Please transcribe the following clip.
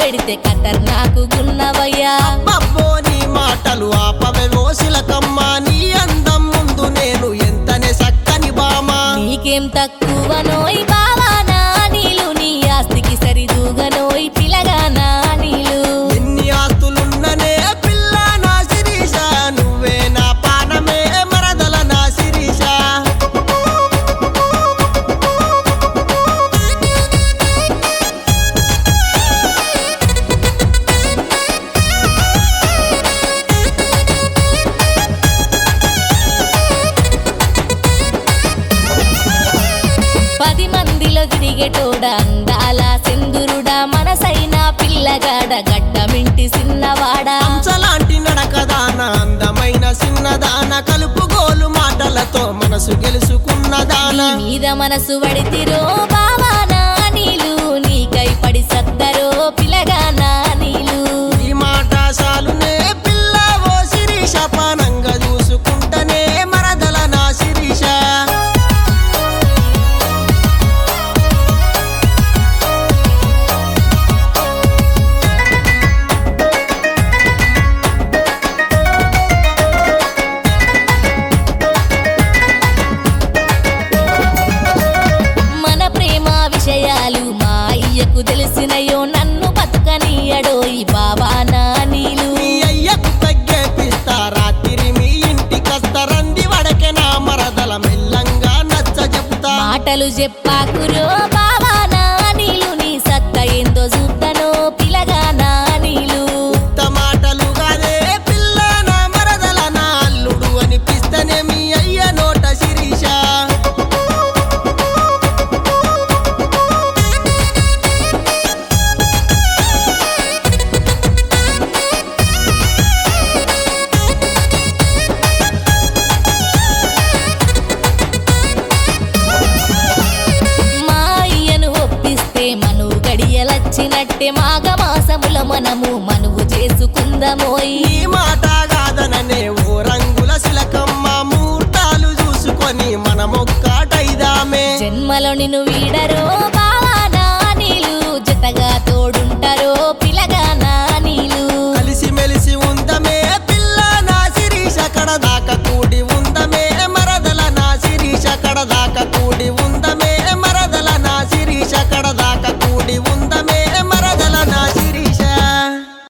పెడితే కతర్ నాకు గున్నవయ్యా అబ్బో నీ మాటలు ఆపవే ఓసిలకమ్మ నీ అందం ముందు నేను ఎంతనే సక్కని బామా నీకేం తక్కువనోయ్ బావానా నీలు నీ ఆస్తికి సరిదూగనోయ్ పిలగానా నీలు ఎన్ని ఆస్తులున్ననే పిల్ల నా శిరీష నువ్వే నా పానమే మరదల నా శిరీష పది మందిలో తిరిగేటోడ అందాల సింధురుడా మనసైన పిల్లగాడ గడ్డమింటి సిన్నవాడా హంసలాంటి నడకదాన అందమైన చిన్నదాన కలుపుగోలు మాటలతో మనసు గెలుచుకున్నదాన నీ మీద మనసు పడితిరో బావానా నీలు నీకై పడి సద్దరో పిలగానా నీలు ఈ మాట చాలునే పిల్ల ఓ శిరీష పానంగా చూసుకుంటనే మరదల నా శిరీష మన ప్రేమ విషయాలు మా అయ్యకు తెలిసినయో నన్ను బతుకనీయడో ఈ బావానా నీలు మీ అయ్యకు తగ్గేపిస్తా రాత్రి మీ ఇంటికొస్తారంది వడకే నా మరదల మెల్లంగా నచ్చ చెప్తా మాటలు చెప్పాకురో బావానా నీలు నీ సత్త ఏందో చూద్దనో పిలగానా నీలు ఉత్త మాటలు కాదే పిల్ల నా మరదల నా అల్లుడు అనిపిస్తేనే మీ అయ్య నోట శిరీష మా అయ్యను ఒప్పిస్తే మనువు గడియలచ్చినట్టే మాఘమాసముల మనము మనువు చేసుకుందమోయి ఈ మాట కాదననే ఓ రంగుల శిలకమ్మ ముహూర్తాలు చూసుకొని మనమొక్కటైదామే జన్మలో నిన్ను వీడరో